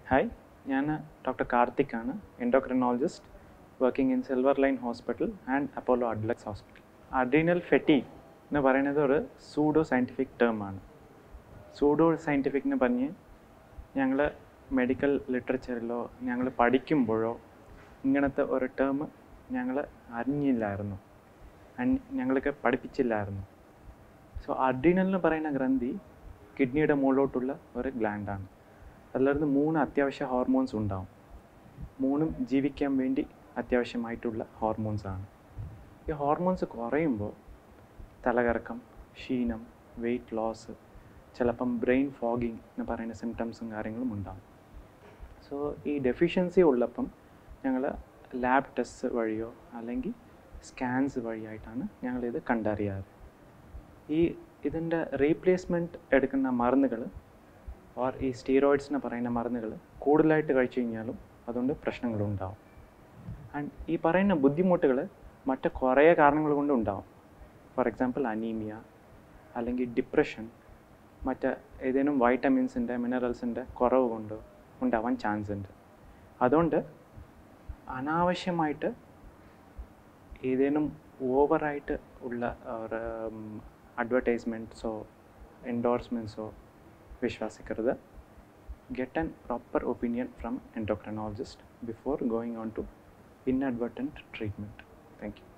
hi ഞാൻ doctor Karthik ആണ് endocrinologist working in Silver Line hospital and Apollo Adlux hospital adrenal fatigue എന്ന് പറയുന്നത് ഒരു സൂഡോ സയൻറ്റിഫിക് ടേം ആണ് സൂഡോ സയൻറ്റിഫിക് എന്ന് പറഞ്ഞ് ഞങ്ങൾ മെഡിക്കൽ ലിറ്ററേച്ചറിലോ ഞങ്ങൾ പഠിക്കുമ്പോഴോ ഇങ്ങനത്തെ ഒരു ടേം ഞങ്ങൾ അറിഞ്ഞില്ലായിരുന്നു അൻ- ഞങ്ങൾക്ക് പഠിപ്പിച്ചില്ലായിരുന്നു സോ അഡ്രീനൽ എന്ന് പറയുന്ന ഗ്രന്ഥി കിഡ്നിയുടെ മുകളിലോട്ടുള്ള ഒരു ഗ്ലാൻഡാണ് അതിലിருந்து മൂന്ന് അത്യാവശ്യ ഹോർമോൺസ് ഉണ്ടാവും മൂന്നും ജീവിക്കാൻ വേണ്ടി അത്യാവശ്യമായിട്ടുള്ള ഹോർമോൺസ് ആണ് ഈ ഹോർമോൺസ് കുറയുമ്പോൾ തലകറക്കം ക്ഷീണം വെയിറ്റ് ലോസ് ചിലപ്പം ബ്രെയിൻ ഫോഗിങ് എന്ന് പറയുന്ന സിംറ്റംസും കാര്യങ്ങളും ഉണ്ടാകും സോ ഈ ഡെഫിഷ്യൻസി ഉള്ളപ്പം ഞങ്ങൾ ലാബ് ടെസ്റ്റ് വഴിയോ അല്ലെങ്കിൽ സ്കാൻസ് വഴിയായിട്ടാണ് ഞങ്ങളിത് കണ്ടറിയാറ് ഈ ഇതിൻ്റെ റീപ്ലേസ്മെൻറ്റ് എടുക്കുന്ന മരുന്നുകൾ ഓർ ഈ സ്റ്റീറോയിഡ്സ് എന്ന് പറയുന്ന മരുന്നുകൾ കൂടുതലായിട്ട് കഴിച്ചു കഴിഞ്ഞാലും അതുകൊണ്ട് പ്രശ്നങ്ങളുണ്ടാവും ആൻഡ് ഈ പറയുന്ന ബുദ്ധിമുട്ടുകൾ മറ്റ് കുറേ കാരണങ്ങൾ കൊണ്ട് ഉണ്ടാവും ഫോർ എക്സാമ്പിൾ അനീമിയ അല്ലെങ്കിൽ ഡിപ്രഷൻ മറ്റ് ഏതെങ്കിലും വൈറ്റമിൻസിൻ്റെ മിനറൽസിൻ്റെ കുറവ് കൊണ്ട് ഉണ്ടാവാൻ ചാൻസ് ഉണ്ട് അതുകൊണ്ട് അനാവശ്യമായിട്ട് ഏതേനും ഓവറായിട്ട് ഉള്ള അഡ്വർടൈസ്മെൻറ്റ്സോ എൻഡോഴ്സ്മെൻറ്റ്സോ വിശ്വസിക്കരുത് get an proper opinion from endocrinologist before going on to inadvertent treatment thank U